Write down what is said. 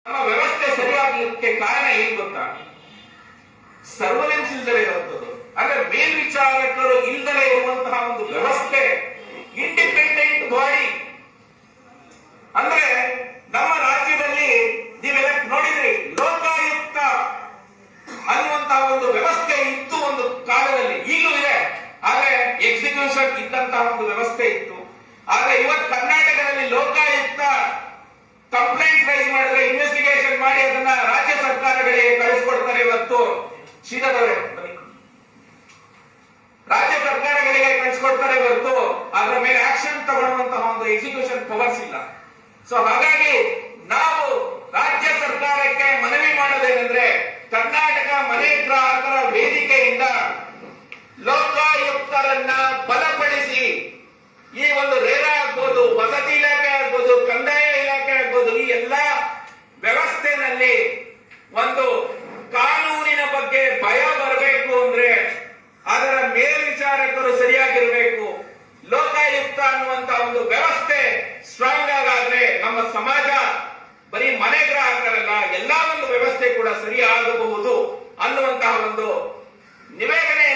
ನಮ್ಮ ವ್ಯವಸ್ಥೆ ಸರಿಯಾಗಲಿಕ್ಕೆ ಕಾರಣ ಏನ್ ಗೊತ್ತಾ ಸರ್ವಲೆನ್ಸ್ ಇಲ್ದಲೇ ಇರುವಂತದ್ದು ಅಂದ್ರೆ ಮೇಲ್ವಿಚಾರಕರು ಇಲ್ದಲೇ ಇರುವಂತಹ ಒಂದು ವ್ಯವಸ್ಥೆ ಇಂಡಿಪೆಂಡೆಂಟ್ ಬಾಡಿ ಅಂದ್ರೆ ನಮ್ಮ ರಾಜ್ಯದಲ್ಲಿ ನೀವೆಲ್ಲ ನೋಡಿದ್ರಿ ಲೋಕಾಯುಕ್ತ ಅನ್ನುವಂತಹ ಒಂದು ವ್ಯವಸ್ಥೆ ಇತ್ತು ಒಂದು ಕಾಲದಲ್ಲಿ ಈಗಲೂ ಇದೆ ಆದ್ರೆ ಎಕ್ಸಿಕ್ಯೂಷನ್ ಇದ್ದಂತಹ ಒಂದು ವ್ಯವಸ್ಥೆ ಇತ್ತು ಆದ್ರೆ ಇವತ್ತು ಕರ್ನಾಟಕದಲ್ಲಿ ಲೋಕಾಯುಕ್ತ ಕಂಪ್ಲೇಂಟ್ ರೈಸ್ ಮಾಡಿದ್ರೆ ಇನ್ವೆಸ್ಟಿಗೇಷನ್ ಮಾಡಿ ಅದನ್ನ ರಾಜ್ಯ ಸರ್ಕಾರಗಳಿಗೆ ಕಳಿಸ್ಕೊಡ್ತಾರೆ ಇವತ್ತು ಶ್ರೀಧರವರೇ ಬನ್ನಿ. ರಾಜ್ಯ ಸರ್ಕಾರಗಳಿಗೆ ಕಳಿಸ್ಕೊಡ್ತಾರೆ ಹೊರತು ಅದರ ಮೇಲೆ ಆಕ್ಷನ್ ತಗೊಳ್ಳುವಂತಹ ಒಂದು ಎಕ್ಸಿಕ್ಯೂಷನ್ ಪವರ್ಸ್ ಇಲ್ಲ ಸೊ ಹಾಗಾಗಿ ನಾವು ರಾಜ್ಯ ಸರ್ಕಾರಕ್ಕೆ ಮನವಿ ಮಾಡೋದೇನೆಂದ್ರೆ ಕರ್ನಾಟಕ ಮನೆ ಗ್ರಾಹಕರ ವೇದಿಕೆಯಿಂದ ಲೋಕಾಯುಕ್ತರನ್ನ ಬಲಪಡಿಸಿ ಈ ಒಂದು ರೇರಾ ಆಗ್ಬೋದು ವಸತಿ ಇಲಾಖೆ ಆಗ್ಬೋದು ಕಂದಾಯ ಇಲಾಖೆ ಆಗ್ಬೋದು ಈ ಎಲ್ಲಾ ವ್ಯವಸ್ಥೆನಲ್ಲಿ ಒಂದು ಕಾನೂನಿನ ಬಗ್ಗೆ ಭಯ ಬರಬೇಕು ಅಂದ್ರೆ ಅದರ ಮೇಲ್ವಿಚಾರಕರು ಸರಿಯಾಗಿರ್ಬೇಕು ಲೋಕಾಯುಕ್ತ ಅನ್ನುವಂತ ಒಂದು ವ್ಯವಸ್ಥೆ ಸ್ಟ್ರಾಂಗ್ ಆಗಾದ್ರೆ ನಮ್ಮ ಸಮಾಜ ಬರೀ ಮನೆ ಗ್ರಾಹಕರಲ್ಲ ಎಲ್ಲಾ ಒಂದು ವ್ಯವಸ್ಥೆ ಕೂಡ ಸರಿಯಾಗಬಹುದು ಅನ್ನುವಂತಹ ಒಂದು ನಿವೇದನೆ